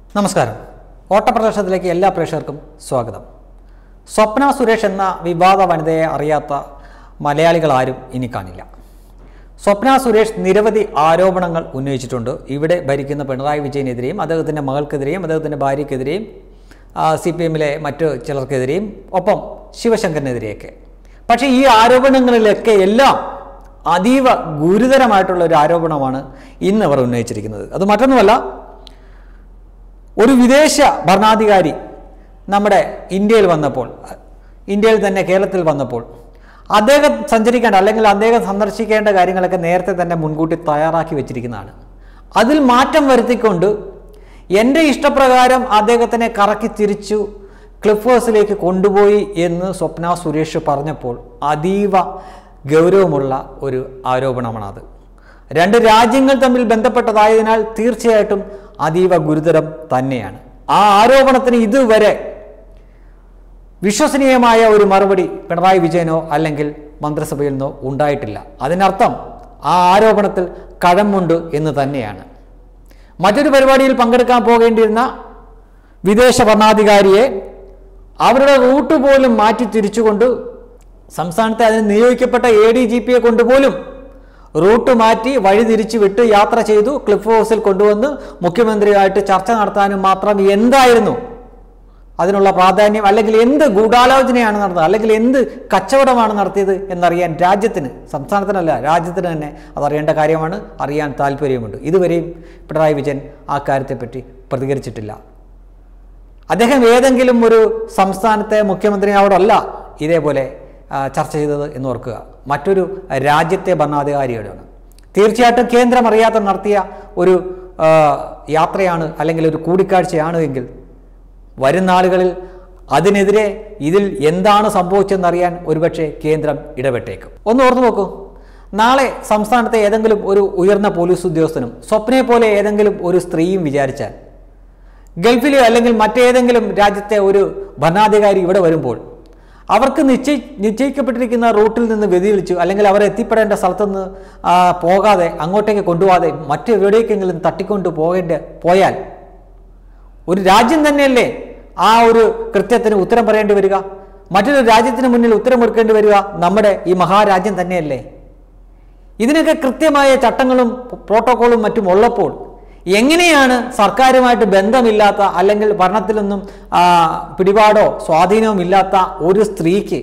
നമസ്കാരം ഓട്ടപ്രദർശനത്തിലേക്ക് എല്ലാ പ്രേക്ഷകർക്കും സ്വാഗതം സ്വപ്ന സുരേഷ് എന്ന വിവാദ വനിതയെ അറിയാത്ത മലയാളികൾ ആരും ഇനി കാണില്ല സ്വപ്ന സുരേഷ് നിരവധി ആരോപണങ്ങൾ ഉന്നയിച്ചിട്ടുണ്ട് ഇവിടെ ഭരിക്കുന്ന പിണറായി വിജയനെതിരെയും അദ്ദേഹത്തിൻ്റെ മകൾക്കെതിരെയും അദ്ദേഹത്തിൻ്റെ ഭാര്യയ്ക്കെതിരെയും സി പി എമ്മിലെ മറ്റ് ചിലർക്കെതിരെയും ഒപ്പം ശിവശങ്കറിനെതിരെയൊക്കെ പക്ഷേ ഈ ആരോപണങ്ങളിലൊക്കെ എല്ലാം അതീവ ഗുരുതരമായിട്ടുള്ള ഒരു ആരോപണമാണ് ഇന്ന് അവർ ഉന്നയിച്ചിരിക്കുന്നത് അത് മറ്റൊന്നുമല്ല ഒരു വിദേശ ഭരണാധികാരി നമ്മുടെ ഇന്ത്യയിൽ വന്നപ്പോൾ ഇന്ത്യയിൽ തന്നെ കേരളത്തിൽ വന്നപ്പോൾ അദ്ദേഹം സഞ്ചരിക്കേണ്ട അല്ലെങ്കിൽ അദ്ദേഹം സന്ദർശിക്കേണ്ട കാര്യങ്ങളൊക്കെ നേരത്തെ തന്നെ മുൻകൂട്ടി തയ്യാറാക്കി വെച്ചിരിക്കുന്നതാണ് അതിൽ മാറ്റം വരുത്തിക്കൊണ്ട് എൻ്റെ ഇഷ്ടപ്രകാരം അദ്ദേഹത്തിനെ കറക്കി തിരിച്ചു ക്ലിഫ് ഹൗസിലേക്ക് കൊണ്ടുപോയി എന്ന് സ്വപ്ന സുരേഷ് പറഞ്ഞപ്പോൾ അതീവ ഗൗരവമുള്ള ഒരു ആരോപണമാണത് രണ്ട് രാജ്യങ്ങൾ തമ്മിൽ ബന്ധപ്പെട്ടതായതിനാൽ തീർച്ചയായിട്ടും അതീവ ഗുരുതരം തന്നെയാണ് ആ ആരോപണത്തിന് ഇതുവരെ വിശ്വസനീയമായ ഒരു മറുപടി പിണറായി വിജയനോ അല്ലെങ്കിൽ മന്ത്രിസഭയിൽ നിന്നോ ഉണ്ടായിട്ടില്ല അതിനർത്ഥം ആ ആരോപണത്തിൽ കഴമ്പുണ്ട് എന്ന് തന്നെയാണ് മറ്റൊരു പരിപാടിയിൽ പങ്കെടുക്കാൻ പോകേണ്ടിയിരുന്ന വിദേശ ഭരണാധികാരിയെ അവരുടെ റൂട്ട് പോലും മാറ്റി തിരിച്ചുകൊണ്ട് സംസ്ഥാനത്തെ അതിന് നിയോഗിക്കപ്പെട്ട എ ഡി ജി പിയെ കൊണ്ടുപോലും റൂട്ട് മാറ്റി വഴി തിരിച്ചു വിട്ട് യാത്ര ചെയ്തു ക്ലിഫ് ഹൗസിൽ കൊണ്ടുവന്ന് മുഖ്യമന്ത്രിയായിട്ട് ചർച്ച നടത്താനും മാത്രം എന്തായിരുന്നു അതിനുള്ള പ്രാധാന്യം അല്ലെങ്കിൽ എന്ത് ഗൂഢാലോചനയാണ് നടന്നത് അല്ലെങ്കിൽ എന്ത് കച്ചവടമാണ് നടത്തിയത് എന്നറിയാൻ രാജ്യത്തിന് സംസ്ഥാനത്തിനല്ല രാജ്യത്തിന് തന്നെ അതറിയേണ്ട കാര്യമാണ് അറിയാൻ താല്പര്യമുണ്ട് ഇതുവരെയും പിണറായി വിജയൻ ആ കാര്യത്തെപ്പറ്റി പ്രതികരിച്ചിട്ടില്ല അദ്ദേഹം ഏതെങ്കിലും ഒരു സംസ്ഥാനത്തെ മുഖ്യമന്ത്രിയോടല്ല ഇതേപോലെ ആ, ചർച്ച ചെയ്തത് എന്ന് ഓർക്കുക മറ്റൊരു രാജ്യത്തെ ഭരണാധികാരിയോടാണ് തീർച്ചയായിട്ടും കേന്ദ്രം അറിയാതെ നടത്തിയ ഒരു ആ, യാത്രയാണ് അല്ലെങ്കിൽ ഒരു കൂടിക്കാഴ്ചയാണ് എങ്കിൽ വരും നാളുകളിൽ അതിനെതിരെ ഇതിൽ എന്താണ് സംഭവിച്ചതെന്നറിയാൻ ഒരുപക്ഷെ കേന്ദ്രം ഇടപെട്ടേക്കും ഒന്ന് ഓർത്തു നോക്കൂ നാളെ സംസ്ഥാനത്തെ ഏതെങ്കിലും ഒരു ഉയർന്ന പോലീസ് ഉദ്യോഗസ്ഥനും സ്വപ്നയെ പോലെ ഏതെങ്കിലും ഒരു സ്ത്രീയും വിചാരിച്ചാൽ ഗൾഫിലോ അല്ലെങ്കിൽ മറ്റേതെങ്കിലും രാജ്യത്തെ ഒരു ഭരണാധികാരി ഇവിടെ വരുമ്പോൾ അവർക്ക് നിശ്ചയി നിശ്ചയിക്കപ്പെട്ടിരിക്കുന്ന റൂട്ടിൽ നിന്ന് വ്യതിചലിച്ചു അല്ലെങ്കിൽ അവർ എത്തിപ്പെടേണ്ട സ്ഥലത്തുനിന്ന് ആ, പോകാതെ അങ്ങോട്ടേക്ക് കൊണ്ടുപോകാതെ മറ്റെവിടേക്കെങ്കിലും തട്ടിക്കൊണ്ട് പോകേണ്ട പോയാൽ ഒരു രാജ്യം തന്നെയല്ലേ ആ ഒരു കൃത്യത്തിന് ഉത്തരം പറയേണ്ടി വരിക മറ്റൊരു രാജ്യത്തിന് മുന്നിൽ ഉത്തരം കൊടുക്കേണ്ടി വരിക നമ്മുടെ ഈ മഹാരാജ്യം തന്നെയല്ലേ ഇതിനൊക്കെ കൃത്യമായ ചട്ടങ്ങളും പ്രോട്ടോക്കോളും മറ്റും ഉള്ളപ്പോൾ എങ്ങനെയാണ് സർക്കാരുമായിട്ട് ബന്ധമില്ലാത്ത അല്ലെങ്കിൽ ഭരണത്തിലൊന്നും ആ, പിടിപാടോ സ്വാധീനവും ഇല്ലാത്ത ഒരു സ്ത്രീക്ക്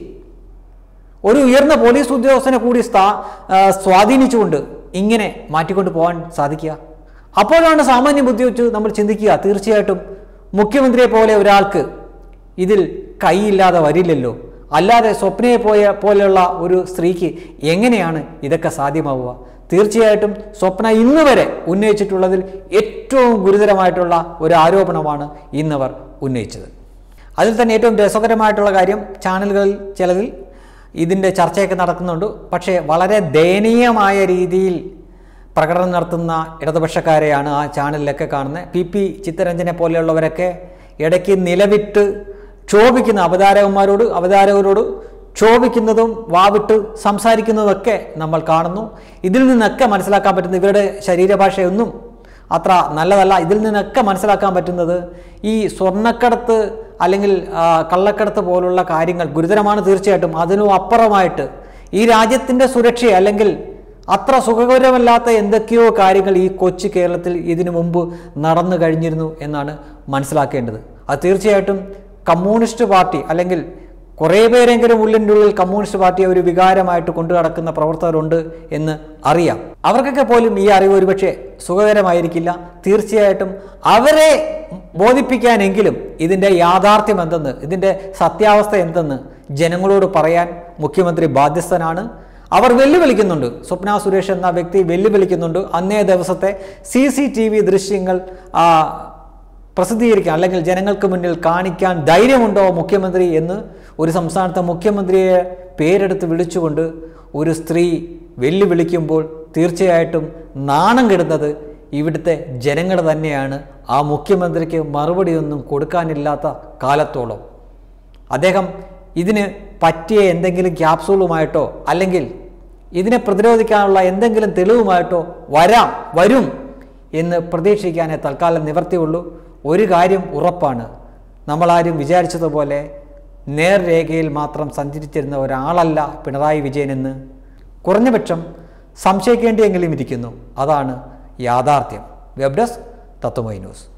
ഒരു ഉയർന്ന പോലീസ് ഉദ്യോഗസ്ഥനെ കൂടി സ്ഥാ ആ, സ്വാധീനിച്ചുകൊണ്ട് ഇങ്ങനെ മാറ്റിക്കൊണ്ട് പോകാൻ സാധിക്കുക അപ്പോഴാണ് സാമാന്യ ബുദ്ധി വെച്ച് നമ്മൾ ചിന്തിക്കുക തീർച്ചയായിട്ടും മുഖ്യമന്ത്രിയെ പോലെ ഒരാൾക്ക് ഇതിൽ കൈയില്ലാതെ വരില്ലല്ലോ അല്ലാതെ സ്വപ്നയെ പോയ പോലെയുള്ള ഒരു സ്ത്രീക്ക് എങ്ങനെയാണ് ഇതൊക്കെ സാധ്യമാവുക തീർച്ചയായിട്ടും സ്വപ്ന ഇന്ന് വരെ ഉന്നയിച്ചിട്ടുള്ളതിൽ ഏറ്റവും ഗുരുതരമായിട്ടുള്ള ഒരു ആരോപണമാണ് ഇന്നവർ ഉന്നയിച്ചത് അതിൽ തന്നെ ഏറ്റവും രസകരമായിട്ടുള്ള കാര്യം ചാനലുകളിൽ ചിലതിൽ ഇതിൻ്റെ ചർച്ചയൊക്കെ നടക്കുന്നുണ്ട് പക്ഷേ വളരെ ദയനീയമായ രീതിയിൽ പ്രകടനം നടത്തുന്ന ഇടതുപക്ഷക്കാരെയാണ് ആ ചാനലിലൊക്കെ കാണുന്നത് പി പി ചിത്തരഞ്ജനെ പോലെയുള്ളവരൊക്കെ ഇടയ്ക്ക് നിലവിട്ട് ക്ഷോഭിക്കുന്ന അവതാരകന്മാരോട് അവതാരകരോട് ക്ഷോഭിക്കുന്നതും വാവിട്ട് സംസാരിക്കുന്നതൊക്കെ നമ്മൾ കാണുന്നു ഇതിൽ നിന്നൊക്കെ മനസ്സിലാക്കാൻ പറ്റുന്ന ഇവരുടെ ശരീരഭാഷയൊന്നും അത്ര നല്ലതല്ല ഇതിൽ നിന്നൊക്കെ മനസ്സിലാക്കാൻ പറ്റുന്നത് ഈ സ്വർണ്ണക്കടത്ത് അല്ലെങ്കിൽ ആ, കള്ളക്കടത്ത് പോലുള്ള കാര്യങ്ങൾ ഗുരുതരമാണ് തീർച്ചയായിട്ടും അതിനും അപ്പുറമായിട്ട് ഈ രാജ്യത്തിൻ്റെ സുരക്ഷ അല്ലെങ്കിൽ അത്ര സുഖകരമല്ലാത്ത എന്തൊക്കെയോ കാര്യങ്ങൾ ഈ കൊച്ചു കേരളത്തിൽ ഇതിനു മുമ്പ് നടന്നു കഴിഞ്ഞിരുന്നു എന്നാണ് മനസ്സിലാക്കേണ്ടത് അത് തീർച്ചയായിട്ടും കമ്മ്യൂണിസ്റ്റ് പാർട്ടി അല്ലെങ്കിൽ കുറേ പേരെങ്കിലും ഉള്ളിൻ്റെ ഉള്ളിൽ കമ്മ്യൂണിസ്റ്റ് പാർട്ടിയെ ഒരു വികാരമായിട്ട് കൊണ്ടു നടക്കുന്ന പ്രവർത്തകരുണ്ട് എന്ന് അറിയാം അവർക്കൊക്കെ പോലും ഈ അറിവ് ഒരുപക്ഷെ സുഖകരമായിരിക്കില്ല തീർച്ചയായിട്ടും അവരെ ബോധിപ്പിക്കാനെങ്കിലും ഇതിൻ്റെ യാഥാർത്ഥ്യം എന്തെന്ന് ഇതിൻ്റെ സത്യാവസ്ഥ എന്തെന്ന് ജനങ്ങളോട് പറയാൻ മുഖ്യമന്ത്രി ബാധ്യസ്ഥനാണ് അവർ വെല്ലുവിളിക്കുന്നുണ്ട് സ്വപ്ന സുരേഷ് എന്ന വ്യക്തി വെല്ലുവിളിക്കുന്നുണ്ട് അന്നേ ദിവസത്തെ സി സി ടി വി ദൃശ്യങ്ങൾ ആ, പ്രസിദ്ധീകരിക്കാൻ അല്ലെങ്കിൽ ജനങ്ങൾക്ക് മുന്നിൽ കാണിക്കാൻ ധൈര്യമുണ്ടോ മുഖ്യമന്ത്രി എന്ന് ഒരു സംസ്ഥാനത്തെ മുഖ്യമന്ത്രിയെ പേരെടുത്ത് വിളിച്ചുകൊണ്ട് ഒരു സ്ത്രീ വെല്ലുവിളിക്കുമ്പോൾ തീർച്ചയായിട്ടും നാണം കെടുന്നത് ഇവിടുത്തെ ജനങ്ങൾ തന്നെയാണ് ആ മുഖ്യമന്ത്രിക്ക് മറുപടിയൊന്നും കൊടുക്കാനില്ലാത്ത കാലത്തോളം അദ്ദേഹം ഇതിന് പറ്റിയ എന്തെങ്കിലും ക്യാപ്സൂളുമായിട്ടോ അല്ലെങ്കിൽ ഇതിനെ പ്രതിരോധിക്കാനുള്ള എന്തെങ്കിലും തെളിവുമായിട്ടോ വരാം വരും എന്ന് പ്രതീക്ഷിക്കാനേ തൽക്കാലം നിവർത്തിയുള്ളൂ ഒരു കാര്യം ഉറപ്പാണ് നമ്മളാരും വിചാരിച്ചതുപോലെ നേർരേഖയിൽ മാത്രം സഞ്ചരിച്ചിരുന്ന ഒരാളല്ല പിണറായി വിജയനെന്ന് കുറഞ്ഞപക്ഷം സംശയിക്കേണ്ടിയെങ്കിലും ഇരിക്കുന്നു അതാണ് യാഥാർത്ഥ്യം വെബ് ഡെസ്ക് തത്വമൈ ന്യൂസ്